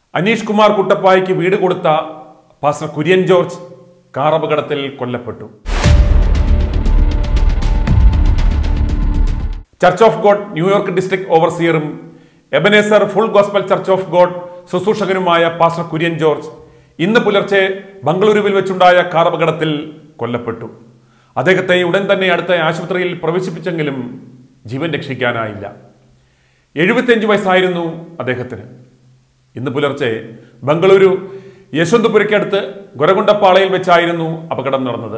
അനീഷ് കുമാർ കുട്ടപ്പായ്ക്ക് വീട് കൊടുത്ത pastor Kurian George car അപകടത്തിൽ കൊല്ലപ്പെട്ടു church of God New York district ഓവർസിയറും Ebenezer full gospel church of God ശുശ്രൂഷകനുമായ പാസ്റ്റർ കുര്യൻ ജോർജ് ഇന്ന് പുലർച്ചെ ബംഗളൂരുവിൽ വെച്ചുണ്ടായ കാർ അപകടത്തിൽ കൊല്ലപ്പെട്ടു അദ്ദേഹത്തെ ഉടൻ തന്നെ അടുത്ത ആശുപത്രിയിൽ പ്രവേശിപ്പിച്ചെങ്കിലും ജീവൻ രക്ഷിക്കാനായില്ല എഴുപത്തിയഞ്ച് വയസ്സായിരുന്നു അദ്ദേഹത്തിന് ഇന്ന് പുലർച്ചെ ബംഗളൂരു യശ്വന്ത്പുരയ്ക്കടുത്ത് ഗൊരകൊണ്ടപ്പാളയിൽ വെച്ചായിരുന്നു അപകടം നടന്നത്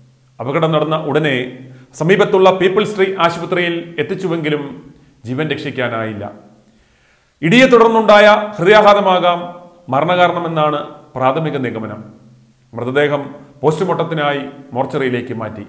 അപകടം നടന്ന ഉടനെ സമീപത്തുള്ള പീപ്പിൾസ് ട്രീ ആശുപത്രിയിൽ എത്തിച്ചുവെങ്കിലും ജീവൻ രക്ഷിക്കാനായില്ല ഇടിയെ തുടർന്നുണ്ടായ ഹൃദയാഘാതമാകാം മരണകാരണമെന്നാണ് പ്രാഥമിക നിഗമനം മൃതദേഹം പോസ്റ്റ്മോർട്ടത്തിനായി മോർച്ചറിയിലേക്ക് മാറ്റി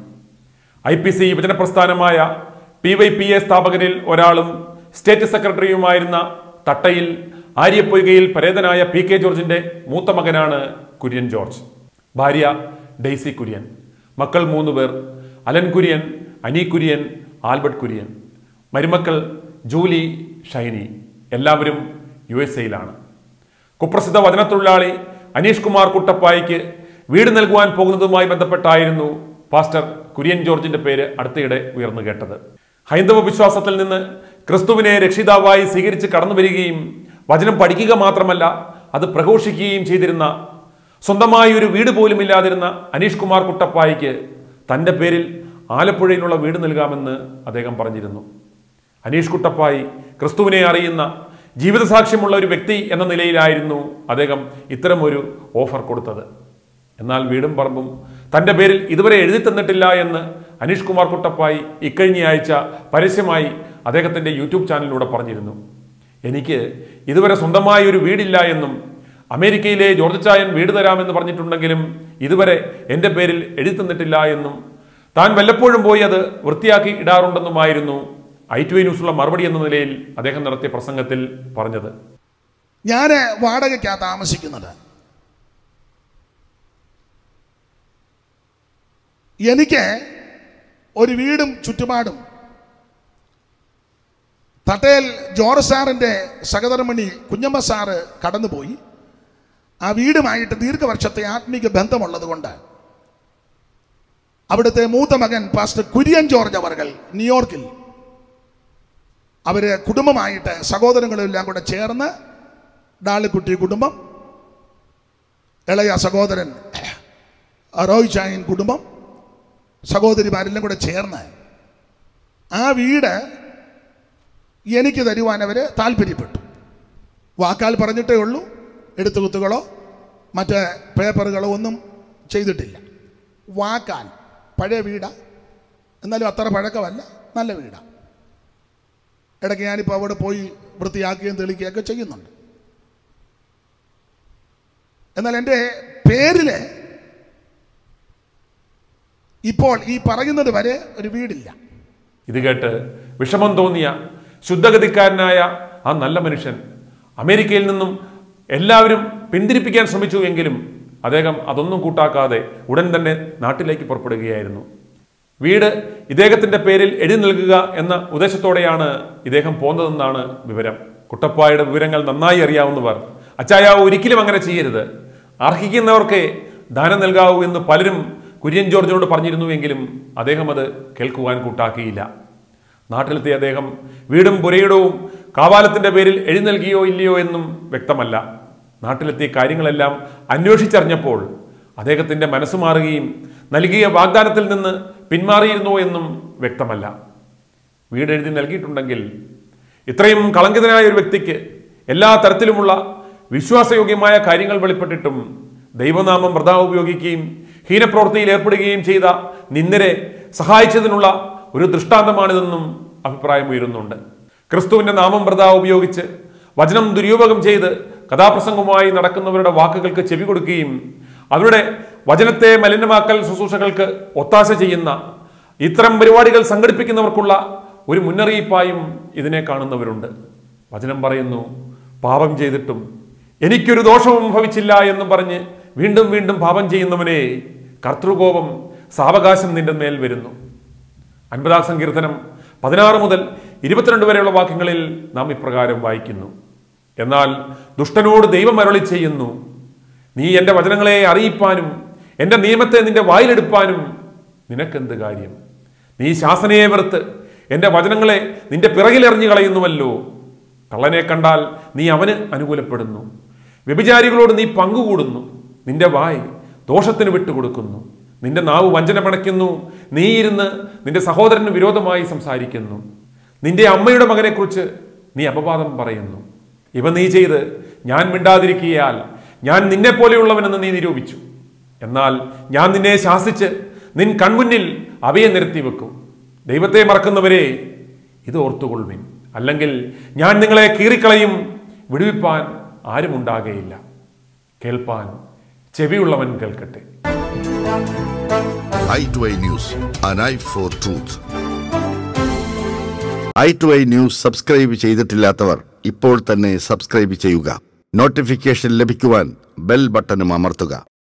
ഐ പി സി യുവജന പ്രസ്ഥാനമായ പി വൈ പി എ സ്ഥാപകരിൽ ഒരാളും സ്റ്റേറ്റ് സെക്രട്ടറിയുമായിരുന്ന തട്ടയിൽ ആര്യപ്പൊയ്കയിൽ പരേതനായ പി കെ ജോർജിന്റെ മൂത്ത മകനാണ് കുര്യൻ ജോർജ് ഭാര്യ ഡെയ്സി കുര്യൻ മക്കൾ മൂന്ന് പേർ അലൻ കുര്യൻ അനി കുര്യൻ ആൽബർട്ട് കുര്യൻ മരുമക്കൾ ജൂലി ഷൈനി എല്ലാവരും യു എസ് എയിലാണ് കുപ്രസിദ്ധ വചനത്തൊഴിലാളി അനീഷ് കുമാർ കുട്ടപ്പായിക്ക് വീട് നൽകുവാൻ പോകുന്നതുമായി ബന്ധപ്പെട്ടായിരുന്നു പാസ്റ്റർ കുര്യൻ ജോർജിന്റെ പേര് അടുത്തിടെ ഉയർന്നു കേട്ടത് ഹൈന്ദവ വിശ്വാസത്തിൽ നിന്ന് ക്രിസ്തുവിനെ രക്ഷിതാവായി സ്വീകരിച്ച് കടന്നു വരികയും വചനം പഠിക്കുക മാത്രമല്ല അത് പ്രഘോഷിക്കുകയും ചെയ്തിരുന്ന സ്വന്തമായി ഒരു വീട് പോലും ഇല്ലാതിരുന്ന അനീഷ് കുമാർ കുട്ടപ്പായിക്ക് തന്റെ പേരിൽ ആലപ്പുഴയിലുള്ള വീട് നൽകാമെന്ന് അദ്ദേഹം പറഞ്ഞിരുന്നു അനീഷ് കുട്ടപ്പായി ക്രിസ്തുവിനെ അറിയുന്ന ജീവിതസാക്ഷ്യമുള്ള ഒരു വ്യക്തി എന്ന നിലയിലായിരുന്നു അദ്ദേഹം ഇത്തരമൊരു ഓഫർ കൊടുത്തത് എന്നാൽ വീടും പറമ്പും തന്റെ പേരിൽ ഇതുവരെ എഴുതി തന്നിട്ടില്ല എന്ന് അനീഷ് കുമാർ കുട്ടപ്പായി ഇക്കഴിഞ്ഞ ആഴ്ച പരസ്യമായി അദ്ദേഹത്തിന്റെ യൂട്യൂബ് ചാനലിലൂടെ പറഞ്ഞിരുന്നു എനിക്ക് ഇതുവരെ സ്വന്തമായി ഒരു വീടില്ല എന്നും അമേരിക്കയിലെ ജോർജ് ചായൻ വീട് തരാമെന്ന് പറഞ്ഞിട്ടുണ്ടെങ്കിലും ഇതുവരെ എൻ്റെ പേരിൽ എഴുതി തന്നിട്ടില്ല എന്നും താൻ വല്ലപ്പോഴും പോയി അത് വൃത്തിയാക്കി ഇടാറുണ്ടെന്നുമായിരുന്നു ഐ ടു ഐ ന്യൂസിലുള്ള മറുപടി എന്ന നിലയിൽ അദ്ദേഹം നടത്തിയ പ്രസംഗത്തിൽ പറഞ്ഞത് ഞാൻ വാടകയ്ക്കാണ് താമസിക്കുന്നത് എനിക്ക് ഒരു വീടും ചുറ്റുപാടും തട്ടേൽ ജോർജ് സാറിൻ്റെ സഹധർമ്മിണി കുഞ്ഞമ്മ സാറ് കടന്നുപോയി ആ വീടുമായിട്ട് ദീർഘവർഷത്തെ ആത്മീക ബന്ധമുള്ളത് കൊണ്ട് അവിടുത്തെ മൂത്ത മകൻ പാസ്റ്റർ കുര്യൻ ജോർജ് അവർകൾ ന്യൂയോർക്കിൽ അവര് കുടുംബമായിട്ട് സഹോദരങ്ങളെല്ലാം കൂടെ ചേർന്ന് ഡാളിക്കുട്ടി കുടുംബം ഇളയ സഹോദരൻ റോയ് ചായൻ കുടുംബം സഹോദരിമാരെല്ലാം കൂടെ ചേർന്ന് ആ വീട് എനിക്ക് തരുവാൻ അവർ താല്പര്യപ്പെട്ടു വാക്കാൽ പറഞ്ഞിട്ടേ ഉള്ളൂ എടുത്തുകുത്തുകളോ മറ്റ് പേപ്പറുകളോ ഒന്നും ചെയ്തിട്ടില്ല വാക്കാൽ പഴയ വീടാ എന്നാലും അത്ര പഴക്കമല്ല നല്ല വീടാ ഇടയ്ക്ക് ഞാനിപ്പോൾ അവിടെ പോയി വൃത്തിയാക്കുകയും തെളിക്കുകയൊക്കെ ചെയ്യുന്നുണ്ട് എന്നാൽ എൻ്റെ പേരിൽ ഇപ്പോൾ ഈ പറയുന്നത് വരെ ഒരു വീടില്ല ഇത് കേട്ട് വിഷമം തോന്നിയ ശുദ്ധഗതിക്കാരനായ ആ നല്ല മനുഷ്യൻ അമേരിക്കയിൽ നിന്നും എല്ലാവരും പിന്തിരിപ്പിക്കാൻ ശ്രമിച്ചു എങ്കിലും അദ്ദേഹം അതൊന്നും കൂട്ടാക്കാതെ ഉടൻ തന്നെ നാട്ടിലേക്ക് പുറപ്പെടുകയായിരുന്നു വീട് ഇദ്ദേഹത്തിന്റെ പേരിൽ എഴുതി നൽകുക എന്ന ഉദ്ദേശത്തോടെയാണ് ഇദ്ദേഹം പോന്നതെന്നാണ് വിവരം കുട്ടപ്പായുടെ വിവരങ്ങൾ നന്നായി അറിയാവുന്നവർ അച്ചായാവ് ഒരിക്കലും അങ്ങനെ ചെയ്യരുത് അർഹിക്കുന്നവർക്ക് ദാനം നൽകാവൂ എന്ന് പലരും കുര്യൻ ജോർജിനോട് പറഞ്ഞിരുന്നുവെങ്കിലും അദ്ദേഹം അത് കേൾക്കുവാൻ കൂട്ടാക്കിയില്ല നാട്ടിലെത്തിയ അദ്ദേഹം വീടും പുരയിടവും കാവാലത്തിന്റെ പേരിൽ എഴുതി നൽകിയോ ഇല്ലയോ എന്നും വ്യക്തമല്ല നാട്ടിലെത്തിയ കാര്യങ്ങളെല്ലാം അന്വേഷിച്ചറിഞ്ഞപ്പോൾ അദ്ദേഹത്തിന്റെ മനസ്സ് മാറുകയും നൽകിയ വാഗ്ദാനത്തിൽ നിന്ന് പിന്മാറിയിരുന്നോ എന്നും വ്യക്തമല്ല വീട് എഴുതി നൽകിയിട്ടുണ്ടെങ്കിൽ ഇത്രയും കളങ്കിതനായ ഒരു വ്യക്തിക്ക് എല്ലാ തരത്തിലുമുള്ള വിശ്വാസയോഗ്യമായ കാര്യങ്ങൾ വെളിപ്പെട്ടിട്ടും ദൈവനാമം വൃതാ ഉപയോഗിക്കുകയും ഹീനപ്രവൃത്തിയിൽ ഏർപ്പെടുകയും ചെയ്ത നിന്ദരെ സഹായിച്ചതിനുള്ള ഒരു ദൃഷ്ടാന്തമാണിതെന്നും അഭിപ്രായം ഉയരുന്നുണ്ട് ക്രിസ്തുവിന്റെ നാമം വൃതാ ഉപയോഗിച്ച് വചനം ദുര്യോപകം ചെയ്ത് കഥാപ്രസംഗവുമായി നടക്കുന്നവരുടെ വാക്കുകൾക്ക് ചെവി കൊടുക്കുകയും അവരുടെ വചനത്തെ മലിനമാക്കൽ ശുശ്രൂഷകൾക്ക് ഒത്താശ ചെയ്യുന്ന ഇത്തരം പരിപാടികൾ സംഘടിപ്പിക്കുന്നവർക്കുള്ള ഒരു മുന്നറിയിപ്പായും ഇതിനെ കാണുന്നവരുണ്ട് വചനം പറയുന്നു പാപം ചെയ്തിട്ടും എനിക്കൊരു ദോഷവും ഭവിച്ചില്ല എന്ന് പറഞ്ഞ് വീണ്ടും വീണ്ടും പാപം ചെയ്യുന്നവനെ കർത്തൃകോപം സാവകാശം നിന്റെ മേൽ വരുന്നു അൻപതാം സങ്കീർത്തനം പതിനാറ് മുതൽ ഇരുപത്തിരണ്ട് വരെയുള്ള വാക്യങ്ങളിൽ നാം ഇപ്രകാരം വായിക്കുന്നു എന്നാൽ ദുഷ്ടനോട് ദൈവം അരളി ചെയ്യുന്നു നീ എൻ്റെ വചനങ്ങളെ അറിയിപ്പാനും എൻ്റെ നിയമത്തെ നിന്റെ വായിലെടുപ്പാനും നിനക്കെന്ത് കാര്യം നീ ശാസനയെ വെറുത്ത് എൻ്റെ വചനങ്ങളെ നിന്റെ പിറകിലെറിഞ്ഞു കളയുന്നുവല്ലോ കള്ളനെ കണ്ടാൽ നീ അവന് അനുകൂലപ്പെടുന്നു വ്യഭിചാരികളോട് നീ പങ്കുകൂടുന്നു നിന്റെ വായ് ദോഷത്തിന് വിട്ടുകൊടുക്കുന്നു നിന്റെ നാവ് വഞ്ചന പിണയ്ക്കുന്നു നീ ഇരുന്ന് നിന്റെ സഹോദരന് വിരോധമായി സംസാരിക്കുന്നു നിന്റെ അമ്മയുടെ മകനെക്കുറിച്ച് നീ അപവാദം പറയുന്നു ഇവ നീ ചെയ്ത് ഞാൻ മിണ്ടാതിരിക്കിയാൽ ഞാൻ നിന്നെ പോലെയുള്ളവനെന്ന് നീ നിരൂപിച്ചു എന്നാൽ ഞാൻ നിന്നെ ശാസിച്ച് നിൻ കൺമുന്നിൽ അവയെ നിരത്തി വെക്കും ദൈവത്തെ മറക്കുന്നവരെ ഇത് ഓർത്തുകൊള്ളുവിൻ അല്ലെങ്കിൽ ഞാൻ നിങ്ങളെ കീറിക്കളയും വിടുവിപ്പാൻ ആരും ഉണ്ടാകുകയില്ല കേൾപ്പാൻ ചെവിയുള്ളവൻ കേൾക്കട്ടെ I two I news an eye for truth I two I news subscribe ചെയ്തിട്ടില്ലാത്തവർ ഇപ്പോൾ തന്നെ സബ്സ്ക്രൈബ് ചെയ്യുക നോട്ടിഫിക്കേഷൻ ലഭിക്കുവാൻ ബെൽ ബട്ടണും അമർത്തുക